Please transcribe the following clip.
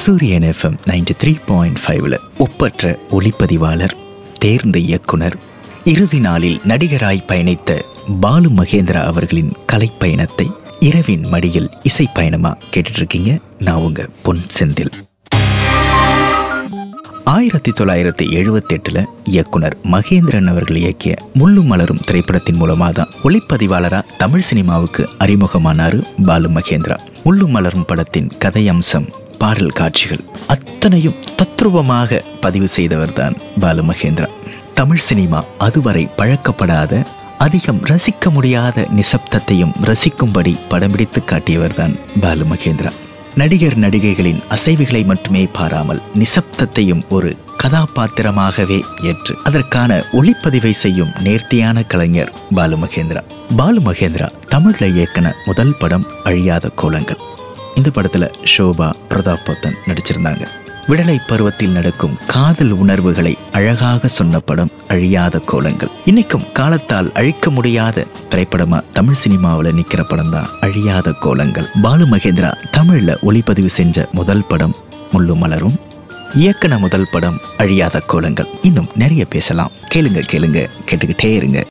சூரியன் FM ninety three point ஃபைவ்ல ஒப்பற்ற ஒளிப்பதிவாளர் தேர்ந்த இயக்குனர் இறுதி நாளில் நடிகராய் பயணித்த பாலு மகேந்திரா அவர்களின் கலைப்பயணத்தை இரவின் மடியில் இசை பயணமா கேட்டுட்டு இருக்கீங்க நான் உங்க பொன் செந்தில் ஆயிரத்தி தொள்ளாயிரத்தி எழுபத்தி எட்டுல இயக்குனர் மகேந்திரன் அவர்கள் இயக்கிய முள்ளும் மலரும் திரைப்படத்தின் மூலமாக தான் ஒளிப்பதிவாளரா தமிழ் சினிமாவுக்கு அறிமுகமானாரு பாலு மகேந்திரா முள்ளும் மலரும் படத்தின் கதை அம்சம் பாடல் காட்சிகள் அத்தனையும் தத்ரூபமாக பதிவு செய்தவர் தான் பாலு மகேந்திரா தமிழ் சினிமா அதுவரை பழக்கப்படாத அதிகம் ரசிக்க முடியாத நிசப்தத்தையும் ரசிக்கும்படி படம்பிடித்து காட்டியவர் தான் பாலு மகேந்திரா நடிகர் நடிகைகளின் அசைவுகளை மட்டுமே பாராமல் நிசப்தத்தையும் ஒரு கதாபாத்திரமாகவே ஏற்று அதற்கான ஒளிப்பதிவை செய்யும் நேர்த்தியான கலைஞர் பாலு மகேந்திரா பாலு மகேந்திரா தமிழ்ல இயக்குன முதல் படம் அழியாத கோலங்கள் இந்த படத்துல ஷோபா பிரதாப் போத்தன் நடிச்சிருந்தாங்க விடலை பருவத்தில் நடக்கும் காதல் உணர்வுகளை அழகாக சொன்ன படம் அழியாத கோலங்கள் இன்னைக்கும் காலத்தால் அழிக்க முடியாத திரைப்படமா தமிழ் சினிமாவில் நிக்கிற படம் தான் அழியாத கோலங்கள் பாலு மகேந்திரா தமிழ்ல ஒளிப்பதிவு செஞ்ச முதல் படம் முள்ளு மலரும் இயக்குன முதல் படம் அழியாத கோலங்கள் இன்னும் நிறைய பேசலாம் கேளுங்க கேளுங்க கேட்டுக்கிட்டே இருங்க